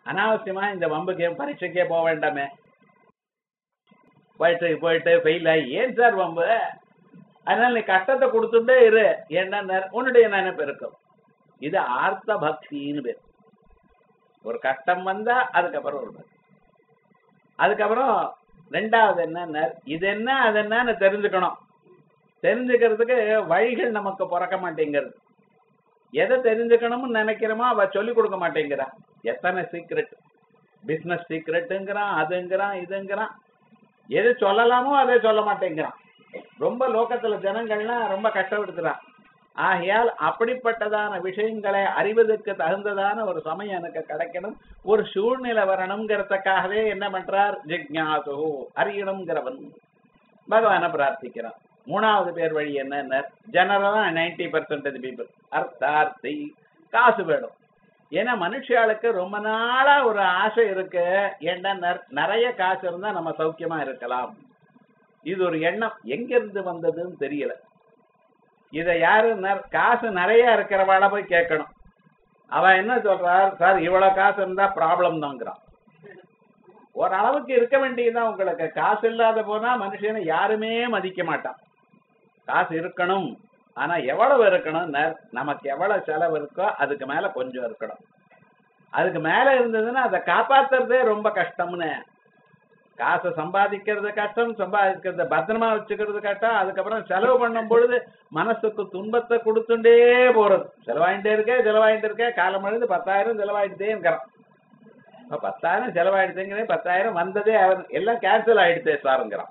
அனாவசியமா இந்த வம்புக்கே பரீட்சைக்கே போக வேண்டாமே போயிட்டு போயிட்டு ஃபெயில் ஆகி ஏன் சார் வம்பு அதனால நீ கஷ்டத்தை கொடுத்துட்டே இரு என்ன உன்னுடைய நினைப்பு இருக்கும் இது ஆர்த்த பக்தின்னு பேர் ஒரு கஷ்டம் வந்தா அதுக்கப்புறம் ஒரு பக்தி அதுக்கப்புறம் ரெண்டாவது என்ன இது என்ன அது என்னன்னு தெரிஞ்சுக்கணும் தெரிஞ்சுக்கிறதுக்கு வழிகள் நமக்கு பிறக்க மாட்டேங்கிறது எதை தெரிஞ்சுக்கணும்னு நினைக்கிறோமோ அவ சொல்லி கொடுக்க மாட்டேங்கிறா எத்தனை சீக்ரெட் பிசினஸ் சீக்ரெட்டுங்கிறான் அதுங்கிறான் இதுங்கிறான் எது சொல்லலாமோ அதை சொல்ல மாட்டேங்கிறான் ரொம்ப லோகத்துல ஜனங்கள்லாம் ரொம்ப கஷ்டப்படுத்துறான் ஆகையால் அப்படிப்பட்டதான விஷயங்களை அறிவதற்கு தகுந்ததான ஒரு சமயம் எனக்கு கிடைக்கணும் ஒரு சூழ்நிலை வரணுங்கிறதுக்காகவே என்ன பண்றார் ஜிக்ஞாசு அறியணுங்கிறவன் பகவானை பிரார்த்திக்கிறான் மூணாவது பேர் வழி என்ன ஜெனரலா நைன்டி பர்சன்டேஜ் பீப்புள் அர்த்தார்த்தி காசு வேணும் ஏன்னா மனுஷாளுக்கு ரொம்ப நாளா ஒரு ஆசை இருக்கு ஏன்னா நிறைய காசு இருந்தா நம்ம சௌக்கியமா இருக்கலாம் இது ஒரு எண்ணம் எங்க இருந்து வந்ததுன்னு தெரியல இத யாரு காசு நிறைய இருக்கிறவாள போய் கேட்கணும் அவ என்ன சொல்றார் சார் இவ்வளவு காசு இருந்தா ப்ராப்ளம் தாங்கிறான் ஓரளவுக்கு இருக்க வேண்டியதுதான் உங்களுக்கு காசு இல்லாத போனா மனுஷனை யாருமே மதிக்க மாட்டான் காசு இருக்கணும் ஆனா எவ்வளவு இருக்கணும் நமக்கு எவ்வளவு செலவு இருக்கோ அதுக்கு மேல கொஞ்சம் இருக்கணும் அதுக்கு மேல இருந்ததுன்னா அதை காப்பாத்துறதே ரொம்ப கஷ்டம்னு காசை சம்பாதிக்கிறது கஷ்டம் சம்பாதிக்கிறது பத்திரமா வச்சுக்கிறது கஷ்டம் அதுக்கப்புறம் செலவு பண்ணும் பொழுது மனசுக்கு துன்பத்தை கொடுத்துட்டே போறது செலவாயிட்டே இருக்கே செலவாயிட்டு இருக்கே காலம் அழுது பத்தாயிரம் செலவாயிட்டே இருக்கிறான் இப்ப பத்தாயிரம் செலவாயிடுதுங்கிறே பத்தாயிரம் வந்ததே அவன் எல்லாம் கேன்சல் ஆயிடுதே சாருங்கிறான்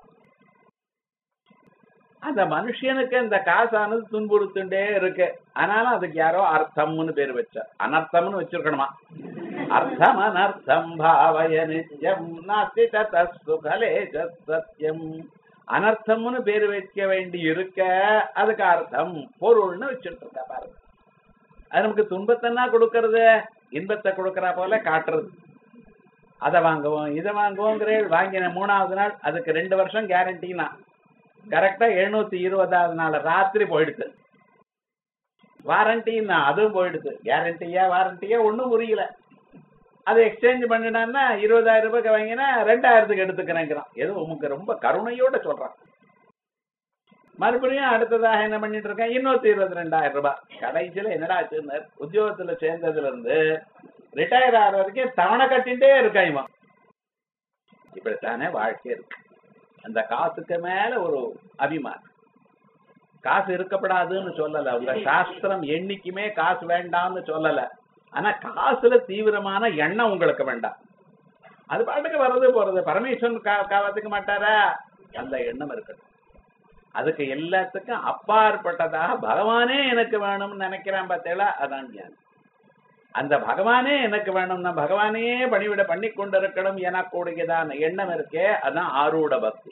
அந்த மனுஷனுக்கு இந்த காசானது துன்புறுத்துட்டே இருக்கு ஆனாலும் அதுக்கு யாரோ அர்த்தம்னு பேர் வச்ச அனர்த்தம்னு வச்சிருக்கணுமா அர்த்தம் அனர்த்தம் பாவய நித்யம் நாஸ்தி சுகலே சத்தியம் அனர்த்தம்னு பேர் வைக்க வேண்டி இருக்க அதுக்கு அர்த்தம் பொருள்னு வச்சுட்டு இருக்க பாருங்க அது நமக்கு துன்பத்தைன்னா கொடுக்கறது இன்பத்தை கொடுக்கறா போல காட்டுறது அதை வாங்குவோம் இதை வாங்குவோங்கிற வாங்கின மூணாவது நாள் அதுக்கு ரெண்டு வருஷம் கேரண்டினா கரெக்டா எழுநூத்தி இருபதாவது நாள் ராத்திரி போயிடுது வாரண்டின்னா அதுவும் போயிடுது கேரண்டியா வாரண்டியா ஒன்றும் புரியல அதை எக்ஸ்சேஞ்ச் பண்ணினான்னா இருபதாயிரம் ரூபாய்க்கு வாங்கினா ரெண்டாயிரத்துக்கு எடுத்துக்கிறேங்கிறான் எதுவும் உமக்கு ரொம்ப கருணையோட சொல்றான் மறுபடியும் அடுத்ததாக என்ன பண்ணிட்டு இருக்கேன் இன்னொருத்தி இருபத்தி ரெண்டாயிரம் ரூபாய் கடைசியில என்னடா ஆச்சுன்னு உத்தியோகத்துல சேர்ந்ததுல இருந்து ரிட்டையர் ஆகிற வரைக்கும் தவணை கட்டிகிட்டே இருக்கான் இவன் இப்படித்தானே வாழ்க்கை இருக்கு அந்த காசுக்கு மேல ஒரு அபிமானம் காசு இருக்கப்படாதுன்னு சொல்லல உங்க சாஸ்திரம் என்னைக்குமே காசு வேண்டாம்னு சொல்லல ஆனா காசுல தீவிரமான எண்ணம் உங்களுக்கு வேண்டாம் அது பாட்டுக்கு வர்றது போறது பரமேஸ்வரன் காவத்துக்க மாட்டாரா அந்த எண்ணம் இருக்கட்டும் அதுக்கு எல்லாத்துக்கும் அப்பாற்பட்டதாக பகவானே எனக்கு வேணும்னு நினைக்கிறேன் பார்த்தேளா அதான் ஞானம் அந்த பகவானே எனக்கு வேணும்னா பகவானே பணிவிட பண்ணி கொண்டிருக்கணும் எனக்கூடியதான எண்ணம் இருக்கே அதான் ஆரூட பக்தி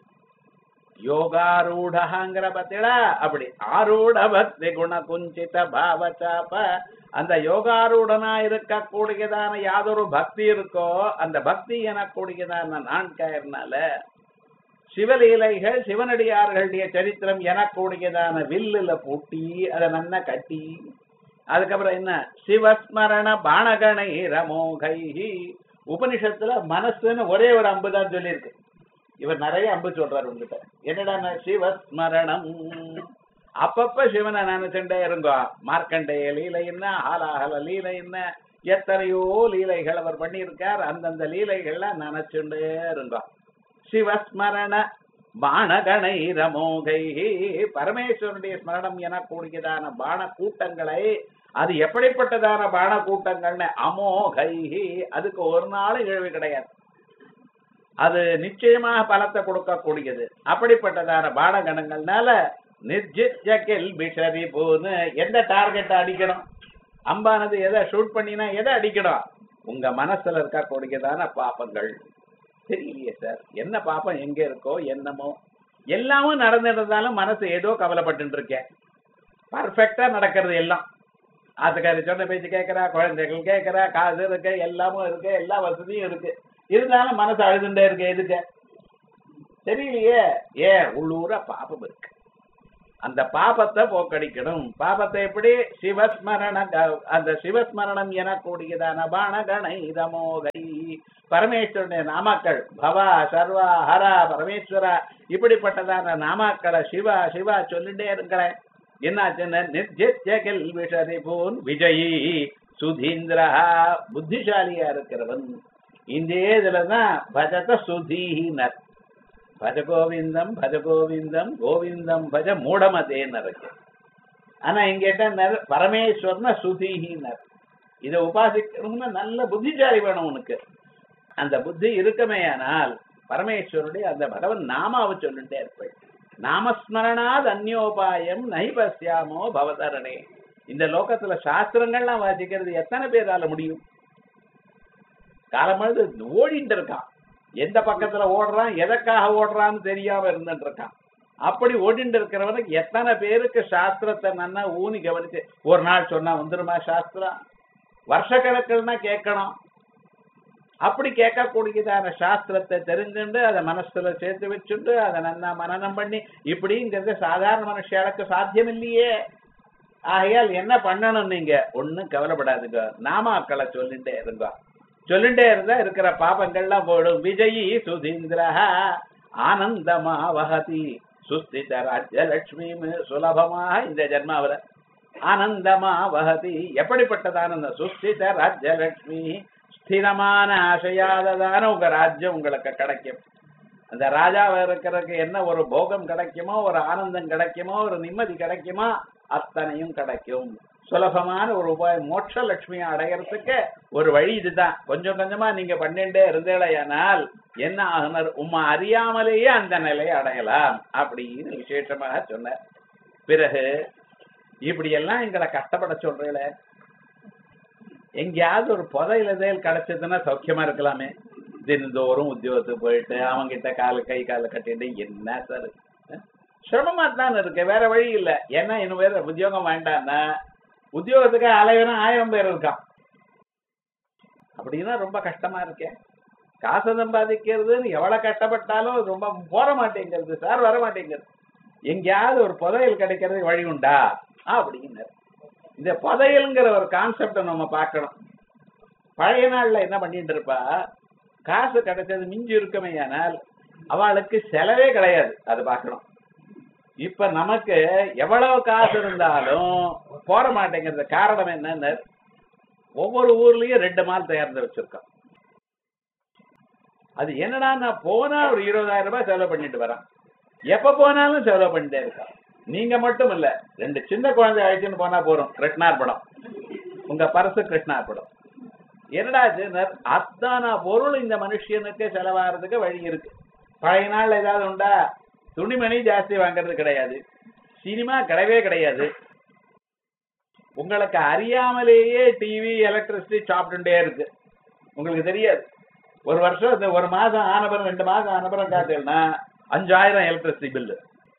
யோகாரூடங்கிற பத்திலா அப்படி ஆரூட பக்தி குண குஞ்சித பாவச்சாப்ப அந்த யோகாரூடனா இருக்கக்கூடியதான யாதொரு பக்தி இருக்கோ அந்த பக்தி எனக்கூடியதான நான்காயிரனால சிவலீலைகள் சிவனடியார்களுடைய சரித்திரம் எனக்கூடியதான வில்லுல பூட்டி அதை நன்னா கட்டி அதுக்கப்புறம் என்ன சிவஸ்மரண பானகணை ரமோகை உபனிஷத்துல மனசுன்னு ஒரே ஒரு அம்பு தான் சொல்லியிருக்கு இவர் நிறைய அம்பு சொல்றாரு உங்ககிட்ட என்னடா சிவஸ்மரணம் அப்பப்ப சிவனை நினைச்சுட்டே இருங்கோ மார்க்கண்டேய லீலை என்ன ஆலாஹல லீலை என்ன எத்தனையோ லீலைகள் அவர் பண்ணியிருக்கார் அந்தந்த லீலைகள்ல நினைச்சுட்டே இருங்கோ சிவஸ்மரண பானகணை ரமோகை பரமேஸ்வரனுடைய ஸ்மரணம் எனக்கூடியதான பான கூட்டங்களை அது எப்படிப்பட்டதான பான கூட்டங்கள்னு அமோகை அதுக்கு ஒரு நாள் இழவு கிடையாது அது நிச்சயமாக பலத்தை கொடுக்கக்கூடியது அப்படிப்பட்டதான பானகணங்கள்னால நிர்ஜித்ய கெல்பிஷரி போன்னு எந்த டார்கெட் அடிக்கணும் அம்பானது எதை ஷூட் பண்ணினா எதை அடிக்கணும் உங்க மனசுல இருக்கக்கூடியதான பாப்பங்கள் தெரியலையே சார் என்ன பாப்பம் எங்க இருக்கோ என்னமோ எல்லாமும் நடந்துருந்தாலும் மனசு ஏதோ கவலைப்பட்டு இருக்கேன் பர்ஃபெக்டா நடக்கிறது எல்லாம் ஆத்துக்காரி சொன்ன பேச்சு கேட்கறா குழந்தைகள் கேட்கறா காசு இருக்கு எல்லாமும் இருக்கு எல்லா வசதியும் இருக்கு இருந்தாலும் மனசு அழுதுண்டே இருக்கு எதுக்கு தெரியலையே ஏன் உள்ளூர பாப்பம் இருக்கு அந்த பாபத்தை போக்கடிக்கணும் பாபத்தை எப்படி சிவஸ்மரண க- அந்த சிவஸ்மரணம் எனக்கூடியதான பாணகணை இதமோகை பரமேஸ்வரனுடைய நாமாக்கள் பவா சர்வா ஹரா பரமேஸ்வரா இப்படிப்பட்டதான நாமாக்களை சிவா சிவா சொல்லிட்டே இருக்கிறேன் என்னாச்சுன்னு நிர்ஜித்ய கெல்விஷதி போன் விஜயி சுதீந்திரா புத்திசாலியா இருக்கிறவன் இந்த இதுலதான் பஜத சுதீனர் பஜ கோவிந்தம் பஜ கோவிந்தம் கோவிந்தம் பஜ மூடமதேன்னு இருக்கு ஆனா இங்க என்ன பரமேஸ்வரன சுதீனர் இதை உபாசிக்கணும்னா நல்ல புத்திசாலி வேணும் உனக்கு அந்த புத்தி இருக்குமேயானால் பரமேஸ்வருடைய அந்த பகவன் நாமாவை சொல்லிட்டே இருப்பேன் நாமஸ்மரணாத் அந்யோபாயம் நைபஸ்யாமோ பவதரணே இந்த லோகத்துல சாஸ்திரங்கள்லாம் வாசிக்கிறது எத்தனை பேரால முடியும் காலமழுது ஓடிட்டு இருக்கான் எந்த பக்கத்துல ஓடுறான் எதற்காக ஓடுறான்னு தெரியாம இருந்துட்டு இருக்கான் அப்படி ஓடிட்டு இருக்கிறவனுக்கு எத்தனை பேருக்கு சாஸ்திரத்தை நன்னா ஊனி கவனிச்சு ஒரு நாள் சொன்னா வந்துருமா சாஸ்திரம் வருஷக்கணக்கில்னா கேட்கணும் அப்படி கேட்கக்கூடியதான சாஸ்திரத்தை தெரிஞ்சுண்டு அதை மனசுல சேர்த்து வச்சுண்டு அதை நன்னா மனனம் பண்ணி இப்படிங்கிறது சாதாரண மனுஷனுக்கு சாத்தியம் இல்லையே ஆகையால் என்ன பண்ணணும் நீங்க ஒண்ணும் கவலைப்படாதுங்க நாமாக்களை சொல்லிட்டே இருங்க சொல்லிட்டே இருந்தா இருக்கிற பாபங்கள்லாம் போயிடும் விஜயி சுதீந்திர ஆனந்தமா வகதி சுஸ்தித ராஜ்யலட்சுமி சுலபமாக இந்த ஜென்மாவில ஆனந்தமா வகதி எப்படிப்பட்டதான அந்த சுஸ்தித ராஜ்யலட்சுமி ஸ்திரமான ஆசையாததான உங்க ராஜ்யம் உங்களுக்கு கிடைக்கும் அந்த ராஜாவை இருக்கிறதுக்கு என்ன ஒரு போகம் கிடைக்குமோ ஒரு ஆனந்தம் கிடைக்குமோ ஒரு நிம்மதி கிடைக்குமோ அத்தனையும் கிடைக்கும் சுலபமான ஒரு உபாயம் மோட்ச லட்சுமியை அடையறதுக்கு ஒரு வழி இதுதான் கொஞ்சம் கொஞ்சமா நீங்க பண்ணிட்டே இருந்தேடையானால் என்ன ஆகுனர் உம்மை அறியாமலேயே அந்த நிலையை அடையலாம் அப்படின்னு விசேஷமாக சொன்னார் பிறகு இப்படி எல்லாம் எங்களை கஷ்டப்பட சொல்றீங்களே எங்கேயாவது ஒரு புதையில தேல் கிடைச்சதுன்னா சௌக்கியமா இருக்கலாமே தினந்தோறும் உத்தியோகத்துக்கு போயிட்டு அவங்கிட்ட கால கை கால கட்டிட்டு என்ன சார் சிரமமா தான் இருக்கு வேற வழி இல்ல ஏன்னா இன்னும் வேற உத்தியோகம் வேண்டாம்னா உத்தியோகத்துக்கு அலைவனும் ஆயிரம் பேர் இருக்கான் அப்படின்னா ரொம்ப கஷ்டமா இருக்கேன் காசை சம்பாதிக்கிறதுன்னு எவ்வளவு கஷ்டப்பட்டாலும் அது ரொம்ப போற மாட்டேங்கிறது சார் வர மாட்டேங்கிறது எங்கேயாவது ஒரு புதையல் கிடைக்கிறதுக்கு வழி உண்டா அப்படின்னாரு இந்த புதையல்ங்கிற ஒரு கான்செப்டை நம்ம பார்க்கணும் பழைய நாள்ல என்ன பண்ணிட்டு இருப்பா காசு கிடைச்சது மிஞ்சி இருக்குமேயானால் அவளுக்கு செலவே கிடையாது அது பார்க்கணும் இப்ப நமக்கு எவ்வளவு காசு இருந்தாலும் போற மாட்டேங்கிறது காரணம் என்னன்னு ஒவ்வொரு ஊர்லயும் ரெண்டு மால் தயாரித்து வச்சிருக்கோம் அது என்னடா நான் போனா ஒரு இருபதாயிரம் ரூபாய் செலவு பண்ணிட்டு வரேன் எப்ப போனாலும் செலவு பண்ணிட்டே இருக்கான் நீங்க மட்டும் இல்ல ரெண்டு சின்ன குழந்தை அழைச்சுன்னு போனா போறோம் கிருஷ்ணார் படம் உங்க பரசு கிருஷ்ணார் படம் என்னடா இது அத்தான பொருள் இந்த மனுஷனுக்கு செலவாகிறதுக்கு வழி இருக்கு பழைய நாள்ல ஏதாவது உண்டா துணிமணி ஜாஸ்தி வாங்குறது கிடையாது சினிமா கிடையவே கிடையாது உங்களுக்கு அறியாமலேயே டிவி எலக்ட்ரிசிட்டி சாப்பிட்டுட்டே இருக்கு உங்களுக்கு தெரியாது ஒரு வருஷம் இந்த ஒரு மாசம் ஆனபுரம் ரெண்டு மாசம் ஆனபுரம் காத்தீங்கன்னா அஞ்சாயிரம் எலக்ட்ரிசிட்டி பில்லு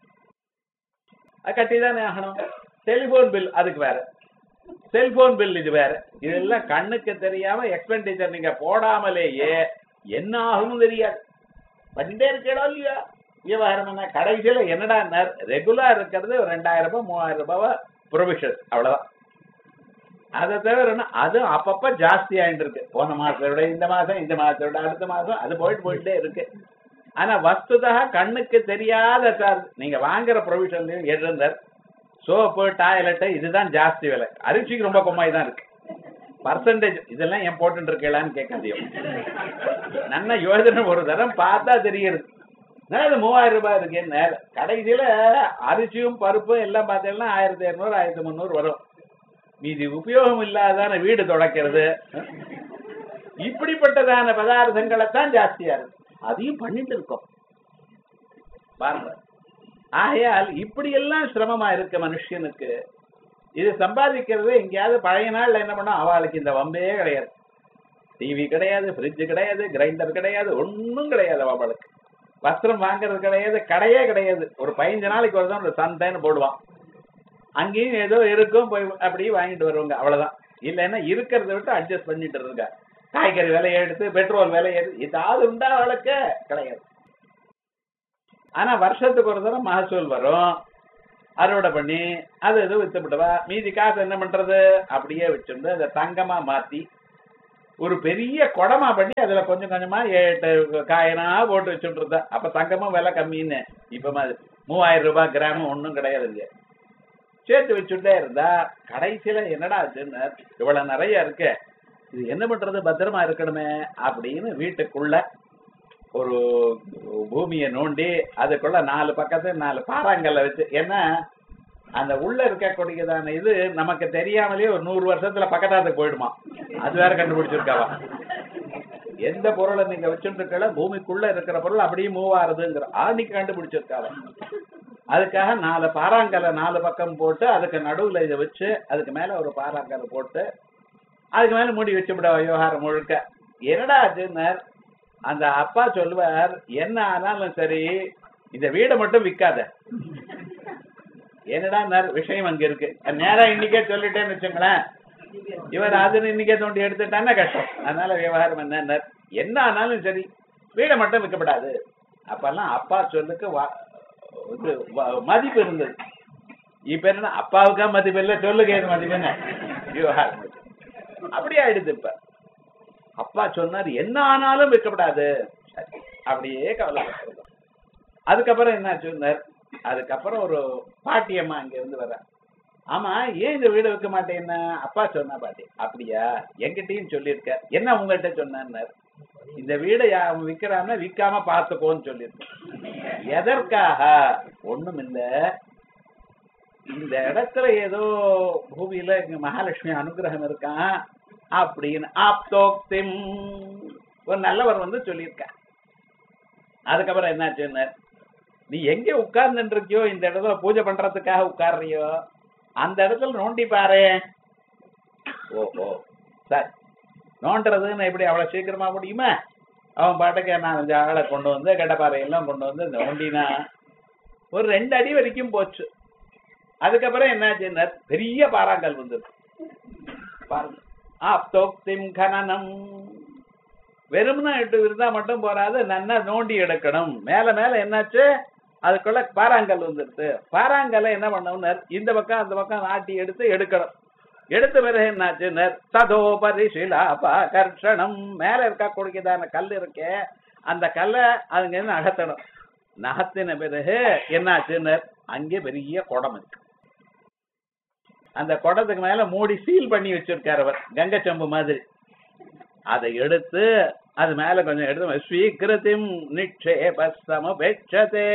அது கட்டி தானே ஆகணும் டெலிபோன் பில் அதுக்கு வேற செல்போன் பில் இது வேற இதெல்லாம் கண்ணுக்கு தெரியாம எக்ஸ்பெண்டிச்சர் நீங்க போடாமலேயே என்ன ஆகும் தெரியாது பண்ணிட்டே இருக்கடா இல்லையா விவகாரம் என்ன கடைசியில என்னடா ரெகுலரா இருக்கிறது ஒரு ரெண்டாயிரம் ரூபாய் மூவாயிரம் ரூபாய் ப்ரொவிஷன் அவ்வளவுதான் அதை தவிர என்ன, அது அப்பப்ப ஜாஸ்தி ஆயிட்டு இருக்கு போன மாசத்தை விட இந்த மாசம் இந்த மாசத்தை விட அடுத்த மாசம் அது போயிட்டு போயிட்டே இருக்கு ஆனா வஸ்துதா கண்ணுக்கு தெரியாத சார்ஜ் நீங்க வாங்குற ப்ரொவிஷன்லயும் எழுந்தர் சோப்பு டாய்லெட் இதுதான் ஜாஸ்தி விலை அரிசிக்கு ரொம்ப கம்மாய் தான் இருக்கு பர்சன்டேஜ் இதெல்லாம் ஏன் போட்டு இருக்கலான்னு கேட்க முடியும் நல்ல யோஜனை ஒரு தரம் பார்த்தா தெரியுது என்ன இது மூவாயிரம் ரூபாய் இருக்கு என்ன கடைசியில அரிசியும் பருப்பும் எல்லாம் பார்த்தீங்கன்னா ஆயிரத்தி இரநூறு ஆயிரத்தி முந்நூறு வரும் மீதி உபயோகம் இல்லாதான வீடு தொடக்கிறது இப்படிப்பட்டதான பதார்த்தங்களை தான் ஜாஸ்தியா இருக்கு அதையும் பண்ணிட்டு இருக்கோம் பாருங்க ஆகையால் இப்படி எல்லாம் சிரமமா இருக்க மனுஷனுக்கு இது சம்பாதிக்கிறது எங்கேயாவது பழைய நாள்ல என்ன பண்ணோம் அவளுக்கு இந்த வம்பே கிடையாது டிவி கிடையாது ஃப்ரிட்ஜ் கிடையாது கிரைண்டர் கிடையாது ஒண்ணும் கிடையாது அவளுக்கு வஸ்திரம் வாங்குறது கிடையாது கடையே கிடையாது ஒரு பதினஞ்சு நாளைக்கு ஒரு தான் ஒரு சந்தைன்னு போடுவான் அங்கேயும் ஏதோ இருக்கும் போய் அப்படியே வாங்கிட்டு வருவாங்க அவ்வளவுதான் இல்லைன்னா இருக்கிறத விட்டு அட்ஜஸ்ட் பண்ணிட்டு இருங்க காய்கறி விலையை எடுத்து பெட்ரோல் விலையை எடுத்து ஏதாவது உண்டா அவளுக்கு கிடையாது ஆனா வருஷத்துக்கு ஒரு தடவை மகசூல் வரும் அறுவடை பண்ணி அது இது வித்துவிட்டவா மீதி காசு என்ன பண்றது அப்படியே வச்சுட்டு அதை தங்கமா மாத்தி ஒரு பெரிய குடமா பண்ணி அதுல கொஞ்சம் கொஞ்சமா ஏட்டு காயினா போட்டு வச்சுட்டு இருந்தா அப்ப தங்கமும் விலை கம்மின்னு இப்ப மாதிரி மூவாயிரம் ரூபாய் கிராம் ஒண்ணும் கிடையாது இங்க சேர்த்து வச்சுட்டே இருந்தா கடைசியில என்னடா ஆச்சுன்னு இவ்வளவு நிறைய இருக்கு இது என்ன பண்றது பத்திரமா இருக்கணுமே அப்படின்னு வீட்டுக்குள்ள ஒரு பூமியை நோண்டி அதுக்குள்ள நாலு பக்கத்து நாலு பாறாங்கல்ல வச்சு ஏன்னா அந்த உள்ள இருக்கக்கூடியதான இது நமக்கு தெரியாமலே ஒரு நூறு வருஷத்துல பக்கத்தாத்துக்கு போயிடுமா அது வேற கண்டுபிடிச்சிருக்காவா எந்த பொருளை நீங்க வச்சுருக்கல பூமிக்குள்ள இருக்கிற பொருள் அப்படியே மூவ் ஆறுதுங்கிற ஆணிக்கு கண்டுபிடிச்சிருக்காவா அதுக்காக நாலு பாறாங்கல்ல நாலு பக்கம் போட்டு அதுக்கு நடுவுல இதை வச்சு அதுக்கு மேல ஒரு பாறாங்கல்ல போட்டு அதுக்கு மேல மூடி வச்சு விட விவகாரம் முழுக்க என்னடா ஆச்சுன்னார் அந்த அப்பா சொல்லுவார் என்ன ஆனாலும் சரி இந்த வீடை மட்டும் விக்காத என்னடா விஷயம் அங்க இருக்கு நேரா இன்னைக்கே சொல்லிட்டேன்னு வச்சுங்களேன் இவர் அது இன்னைக்கே தோண்டி எடுத்துட்டான்னா கஷ்டம் அதனால விவகாரம் என்ன என்ன ஆனாலும் சரி வீடை மட்டும் விற்கப்படாது அப்பெல்லாம் அப்பா சொல்லுக்கு வா- இது வ- மதிப்பு இருந்தது இப்ப என்ன அப்பாவுக்கா மதிப்பு இல்ல சொல்லுங்க ஏது மதிப்புன்னு விவகாரம் இருக்கு. அப்படி ஆயிடுது இப்ப அப்பா சொன்னார் என்ன ஆனாலும் விற்கப்படாது சரி, அப்படியே கவலைப்படுறது அதுக்கப்புறம் என்ன சொன்னார் அதுக்கப்புறம் ஒரு பாட்டியம்மா அங்க இருந்து வர ஆமா ஏன் இந்த வீடு விற்க மாட்டேன்னா அப்பா சொன்னா பாட்டி அப்படியா என்கிட்டயும் சொல்லியிருக்க என்ன உங்கள்கிட்ட சொன்னார் இந்த வீடை யா- அவன் விக்கிறான்னா விக்காம பார்த்துக்கோன்னு சொல்லியிருக்கேன் எதற்காக ஒண்ணும் இல்ல இந்த இடத்துல ஏதோ பூமியில இங்க மகாலட்சுமி அனுகிரகம் இருக்கான் அப்படின்னு ஆப்தோக்திம் ஒரு நல்லவர் வந்து சொல்லியிருக்கான் அதுக்கப்புறம் என்னாச்சுன்னு நீ எங்க உட்கார்ந்துட்டு இருக்கியோ இந்த இடத்துல பூஜை பண்றதுக்காக உட்கார்றியோ அந்த இடத்துல நோண்டி பாரு ஓஹோ சரி நோண்டுறதுன்னு எப்படி அவ்வளவு சீக்கிரமா முடியுமா அவன் பாட்டுக்கு நான் அஞ்சு ஆளை கொண்டு வந்து கெட்டப்பாறையெல்லாம் கொண்டு வந்து நோண்டினா ஒரு ரெண்டு அடி வரைக்கும் போச்சு அதுக்கப்புறம் என்னாச்சுன்னா பெரிய பாறாங்கல் வந்தது பாருங்க ஆப்தோக்திம் கனனம் வெறும்னா இட்டு இருந்தா மட்டும் போறாது நன்னா நோண்டி எடுக்கணும் மேல மேல என்னாச்சு அதுக்குள்ள பாறாங்கல் வந்துருது பாறாங்கல்ல என்ன பண்ணணும்னர் இந்த பக்கம் அந்த பக்கம் நாட்டி எடுத்து எடுக்கணும் எடுத்த பிறகு என்னாச்சு ததோபரி சிலாபா கர்ஷணம் மேல இருக்க கொடுக்கதான கல் இருக்கே அந்த கல்லை அதுங்க இருந்து நகர்த்தணும் நகர்த்தின பிறகு என்னாச்சுன்னு அங்கே பெரிய குடம் இருக்கு அந்த குடத்துக்கு மேல மூடி சீல் பண்ணி வச்சிருக்காரு அவர் கங்கை செம்பு மாதிரி அதை எடுத்து அது மேல கொஞ்சம் எடுத்து ஸ்வீகிருதிம் நிக்ஷேப சமபேட்சதே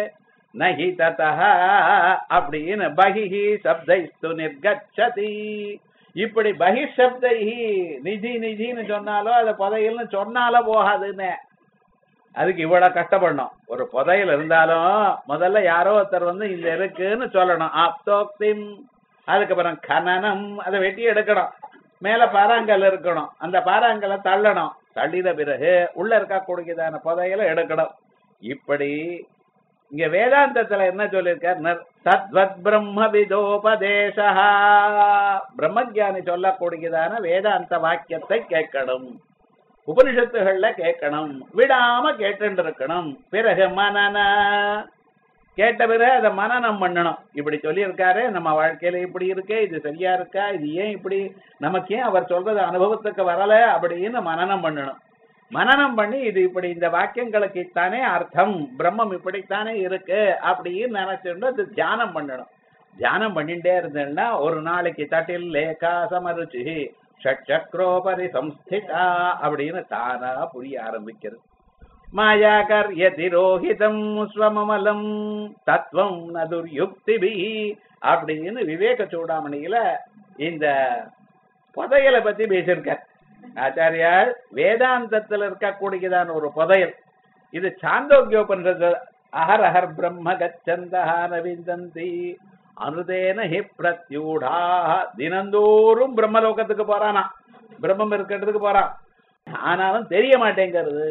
நஹி ததா அப்படின்னு பகிஹி சப்தைஸ்து நிர்கச்சதி இப்படி பகி சப்தைஹி நிதி நிதின்னு சொன்னாலோ அது புதையல்னு சொன்னாலோ போகாதுன்னு அதுக்கு இவ்வளவு கஷ்டப்படணும் ஒரு புதையல் இருந்தாலும் முதல்ல யாரோ ஒருத்தர் வந்து இந்த இருக்குன்னு சொல்லணும் ஆப்தோக்திம் அதுக்கப்புறம் கனனம் அதை வெட்டி எடுக்கணும் மேல பாறாங்கல் இருக்கணும் அந்த பாறாங்கல்லை தள்ளணும் தள்ளின பிறகு உள்ள இருக்கக்கூடியதான புதையலை எடுக்கணும் இப்படி இங்க வேதாந்தத்துல என்ன சொல்லியிருக்கார் தத்வத் பிரம்ம விதோபதேசா பிரம்மஜானி சொல்லக்கூடியதான வேதாந்த வாக்கியத்தை கேட்கணும் உபனிஷத்துகள்ல கேட்கணும் விடாம கேட்டு இருக்கணும் பிறகு மனன கேட்ட பிறகு அதை மனனம் பண்ணணும் இப்படி சொல்லியிருக்காரு நம்ம வாழ்க்கையில இப்படி இருக்கே இது சரியா இருக்கா இது ஏன் இப்படி நமக்கு ஏன் அவர் சொல்றது அனுபவத்துக்கு வரல அப்படின்னு மனனம் பண்ணணும் மனனம் பண்ணி இது இப்படி இந்த வாக்கியங்களுக்கு தானே அர்த்தம் பிரம்மம் இப்படித்தானே இருக்கு அப்படின்னு நினைச்சுட்டு அது தியானம் பண்ணணும் தியானம் பண்ணிட்டே இருந்தேன்னா ஒரு நாளைக்கு தட்டில் லேகா சமருச்சி ஷட்சக்ரோபரி சம்ஸ்திதா அப்படின்னு தானா புரிய ஆரம்பிக்கிறது மாயாகர்யதி ரோஹிதம் ஸ்வமமலம் தத்துவம் நதுர்யுக்திபி அப்படின்னு விவேக சூடாமணியில இந்த புதையலை பத்தி பேசியிருக்கார் ஆச்சாரியார் வேதாந்தத்துல இருக்கக்கூடியதான ஒரு புதையல் இது சாந்தோக்கியோபனிஷத்து அஹர் அஹர் பிரம்ம கச்சந்தா நவிந்தந்தி அனுதேன ஹி பிரத்யூடா தினந்தோறும் பிரம்மலோகத்துக்கு போறானா பிரம்மம் இருக்கிறதுக்கு போறான் ஆனாலும் தெரிய மாட்டேங்கிறது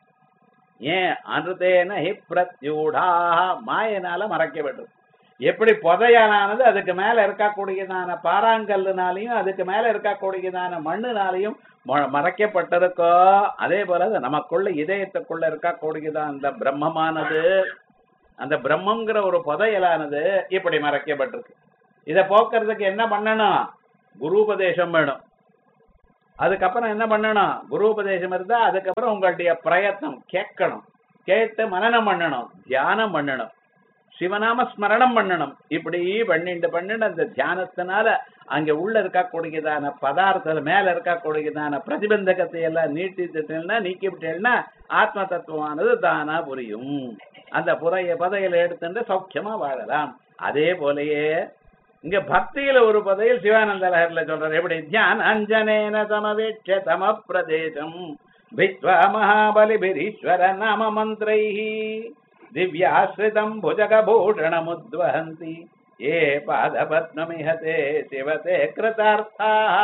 ஏன் அனுதேன ஹி பிரத்யூடா மாயனால மறைக்கப்பட்டது எப்படி புதையலானது அதுக்கு மேல இருக்கக்கூடியதான பாறாங்கல்லுனாலையும் அதுக்கு மேல இருக்கக்கூடியதான மண்ணுனாலையும் ம- மறைக்கப்பட்டிருக்கோ அதே போல அது நமக்குள்ள இதயத்துக்குள்ள இருக்கக்கூடியதான் அந்த பிரம்மமானது அந்த பிரம்மங்கிற ஒரு புதையலானது இப்படி மறைக்கப்பட்டிருக்கு இத போக்குறதுக்கு என்ன பண்ணணும் குருபதேசம் வேணும் அதுக்கப்புறம் என்ன பண்ணணும் குருபதேசம் இருந்தா அதுக்கப்புறம் உங்களுடைய பிரயத்னம் கேட்கணும் கேட்டு மனனம் பண்ணணும் தியானம் பண்ணணும் சிவநாம ஸ்மரணம் பண்ணணும் இப்படி பண்ணிட்டு பண்ணிட்டு அந்த தியானத்தினால அங்க உள்ள இருக்கக்கூடியதான பதார்த்த மேல இருக்கக்கூடியதான பிரதிபந்தகத்தை எல்லாம் நீட்டிட்டுட்டேன்னா நீக்கி விட்டேன்னா ஆத்ம தத்துவமானது தானா புரியும் அந்த புறைய பதையில எடுத்துட்டு சௌக்கியமா வாழலாம் அதே போலயே இங்க பக்தியில ஒரு பதையில் சிவானந்த லஹர்ல சொல்றாரு எப்படி தியான அஞ்சனேன சமவேட்ச தம பிரதேசம் भित्वा महाबलिभिरीश्वर नाम मन्त्रैः दिव्याश्रितम् भुजगभूषणमुद्वहन्ति ये पादपद्ममिहते शिवते कृतार्थाः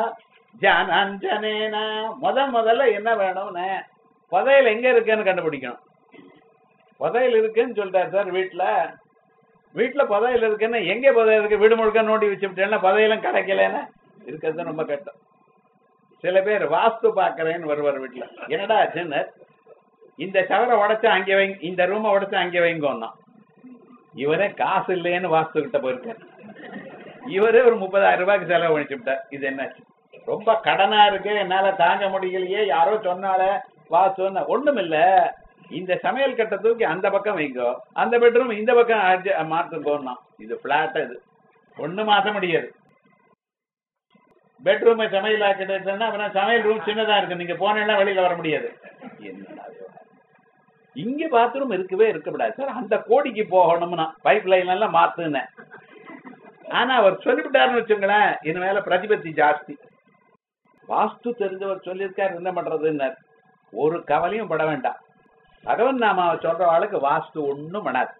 ஜானாஞ்சனேன முத முதல்ல என்ன வேணும்னு புதையல் எங்க இருக்குன்னு கண்டுபிடிக்கணும் புதையல் இருக்குன்னு சொல்லிட்டார் சார் வீட்டுல வீட்டுல புதையல் இருக்குன்னு எங்க புதையல் இருக்கு வீடு முழுக்க நோண்டி வச்சுட்டேன்னா புதையலும் கிடைக்கலன்னு இருக்கிறது ரொம்ப கஷ்டம் சில பேர் வாஸ்து பாக்குறேன்னு வருவார் வீட்டுல என்னடா ஆச்சுன்னு இந்த சவரை உடைச்சு அங்கே வைங்க இந்த ரூமை உடைச்சு அங்கே வைங்கோன்னா இவரே காசு இல்லைன்னு வாஸ்து கிட்ட போயிருக்காரு இவரே ஒரு முப்பதாயிரம் ரூபாய்க்கு செலவு பண்ணிச்சு விட்டார் இது என்னாச்சு ரொம்ப கடனா இருக்கு என்னால தாங்க முடியலையே யாரோ சொன்னால வாஸ்துன்னு ஒண்ணும் இல்ல இந்த சமையல் கட்டை தூக்கி அந்த பக்கம் வைங்கோ அந்த பெட்ரூம் இந்த பக்கம் adjust- மாத்துங்கோன்னா இது பிளாட் இது ஒண்ணு மாத்த முடியாது பெட்ரூம் சமையல் ஆக்கிட்டுன்னா அப்புறம் சமையல் ரூம் சின்னதா இருக்கு நீங்க போனீங்கன்னா வெளியில வர முடியாது என்னடா இது? இங்க பாத்ரூம் இருக்கவே இருக்கக்கூடாது சார் அந்த கோடிக்கு போகணும்னா பைப் லைன் எல்லாம் மாத்துனேன் ஆனா அவர் சொல்லிவிட்டாருன்னு வச்சுங்களேன் இது மேல பிரதிபத்தி ஜாஸ்தி வாஸ்து தெரிஞ்சவர் சொல்லியிருக்காரு என்ன பண்றதுன்னார் ஒரு கவலையும் பட வேண்டாம் பகவன் நாமாவை சொல்ற ஆளுக்கு வாஸ்து ஒண்ணும் பண்ணாது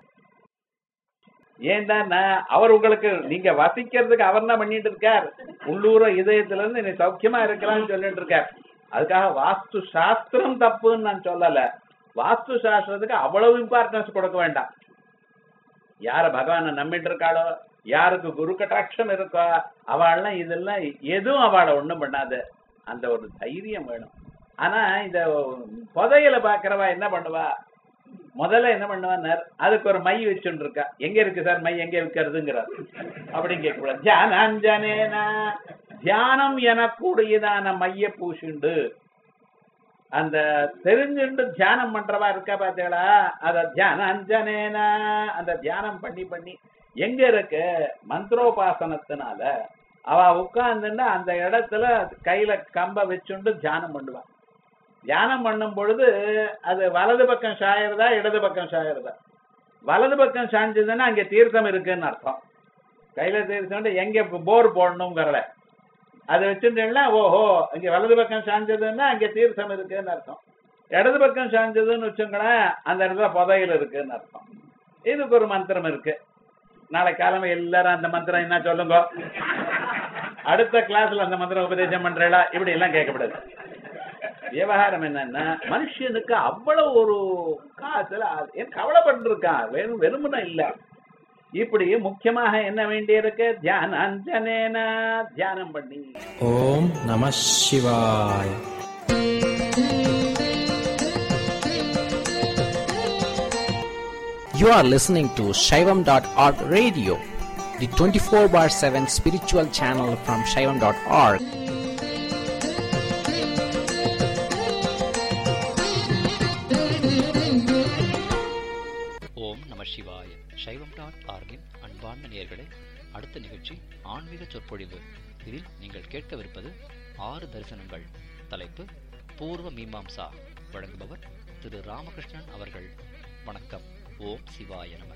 ஏன்டா அவர் உங்களுக்கு நீங்க வசிக்கிறதுக்கு அவர் என்ன பண்ணிட்டு இருக்கார் உள்ளூர இதயத்துல இருந்து நீ சௌக்கியமா இருக்கலாம்னு சொல்லிட்டு இருக்கார் அதுக்காக வாஸ்து சாஸ்திரம் தப்புன்னு நான் சொல்லல வாஸ்து சாஸ்திரத்துக்கு அவ்வளவு இம்பார்ட்டன்ஸ் கொடுக்க வேண்டாம் யார பகவானை நம்பிட்டு இருக்காளோ யாருக்கு குரு கட்டாட்சம் இருக்கோ அவள்லாம் இதெல்லாம் எதுவும் அவளை ஒண்ணும் பண்ணாது அந்த ஒரு தைரியம் வேணும் ஆனா இந்த புதையல பாக்குறவா என்ன பண்ணுவா முதல்ல என்ன பண்ணுவார் அதுக்கு ஒரு மை வச்சுட்டு இருக்கா எங்க இருக்கு சார் மை எங்க விற்கிறதுங்கிறார் அப்படின்னு கேட்கக்கூடாது தியானாஞ்சனேனா தியானம் எனக்கூடியதான மைய பூசிண்டு அந்த தெரிஞ்சுண்டு தியானம் பண்றவா இருக்கா பாத்தீங்களா அத தியானாஞ்சனேனா அந்த தியானம் பண்ணி பண்ணி எங்க இருக்கு மந்திரோபாசனத்தினால அவ உட்கார்ந்துன்னா அந்த இடத்துல கையில கம்ப வச்சுண்டு தியானம் பண்ணுவா தியானம் பண்ணும் பொழுது அது வலது பக்கம் சாயறதா இடது பக்கம் சாயறதா வலது பக்கம் சாஞ்சதுன்னா அங்க தீர்த்தம் இருக்குன்னு அர்த்தம் கையில தீர்த்தம் எங்க போர் போடணுங்கிறல அதை வச்சுட்டேன்னா ஓஹோ இங்க வலது பக்கம் சாஞ்சதுன்னா அங்க தீர்த்தம் இருக்குன்னு அர்த்தம் இடது பக்கம் சாஞ்சதுன்னு வச்சுங்களேன் அந்த இடத்துல புதையல் இருக்குன்னு அர்த்தம் இதுக்கு ஒரு மந்திரம் இருக்கு நாளை காலமே எல்லாரும் அந்த மந்திரம் என்ன சொல்லுங்க அடுத்த கிளாஸ்ல அந்த மந்திரம் உபதேசம் பண்றீங்களா இப்படி எல்லாம் கேட்கக்கூடாது விவகாரம் என்னன்னா மனுஷனுக்கு அவ்வளவு ஒரு காசுல அது- ஏன் கவலைப்பட்டு இருக்கான் வெறும் வெறுமனா இல்ல இப்படி முக்கியமாக என்ன வேண்டியிருக்கு தியான அஞ்சனேன தியானம் பண்ணி ஓம் நம சிவாய் You are listening to Shaivam.org radio, the 24 bar 7 spiritual channel from Shaivam.org. ஓம் நம சிவாய சைவம் டாட் ஆர்கின் அன்பார்ந்த நேயர்களே அடுத்த நிகழ்ச்சி ஆன்மீக சொற்பொழிவு இதில் நீங்கள் கேட்கவிருப்பது ஆறு தரிசனங்கள் தலைப்பு பூர்வ மீமாம்சா வழங்குபவர் திரு ராமகிருஷ்ணன் அவர்கள் வணக்கம் ஓம் சிவாய நம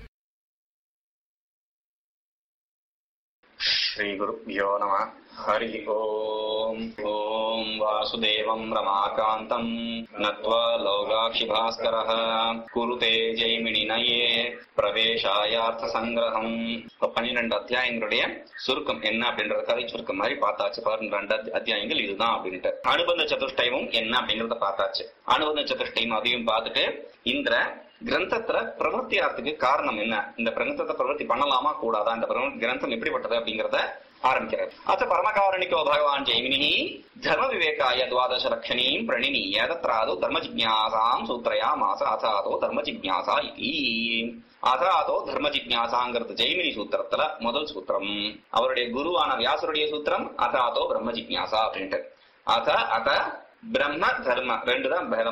श्रीगुरुभ्यो नमः हरिः ओम् ॐ वासुदेवम् रमाकान्तम् नत्वा लौगाक्षिभास्करः குருதே ஜெய்மினினயே பிரவேசாயார்த்த சங்கிரகம் இப்ப பன்னிரெண்டு அத்தியாயங்களுடைய சுருக்கம் என்ன அப்படின்றத கதை சுருக்கம் மாதிரி பார்த்தாச்சு பன்னிரெண்டு அத்தி- அத்தியாயங்கள் இதுதான் அப்படின்ட்டு அனுபந்த சதுஷ்டயமும் என்ன அப்படிங்கறத பார்த்தாச்சு அனுபந்த சதுஷ்டயம் அதையும் பார்த்துட்டு இந்த கிரந்தத்துல பிரவர்த்தி ஆகிறதுக்கு காரணம் என்ன இந்த கிரந்தத்தை பிரவர்த்தி பண்ணலாமா கூடாதா இந்த பிரவ- கிரந்தம் எப்படிப்பட்டது அப்படிங்கறத ஆரம்பிக்கிறார் அத்த பரமகாரணிக்கோ பகவான் ஜெய்மினி தர்ம விவேகாய துவாதச லட்சணீம் பிரணினீய தத்ராது தர்ம ஜிக்ஞாசாம் சூத்ரயா மாச அதாதோ தர்ம ஜிக்ஞாசா இதி அதாதோ தர்ம ஜிக்ஞாசாங்கிறது ஜெய்மினி சூத்திரத்துல முதல் சூத்திரம் அவருடைய குருவான வியாசருடைய சூத்திரம் அதாதோ பிரம்ம ஜிக்ஞாசா அப்படின்ட்டு அத அத பிரம்ம தர்ம ரெண்டு தான் பேதம்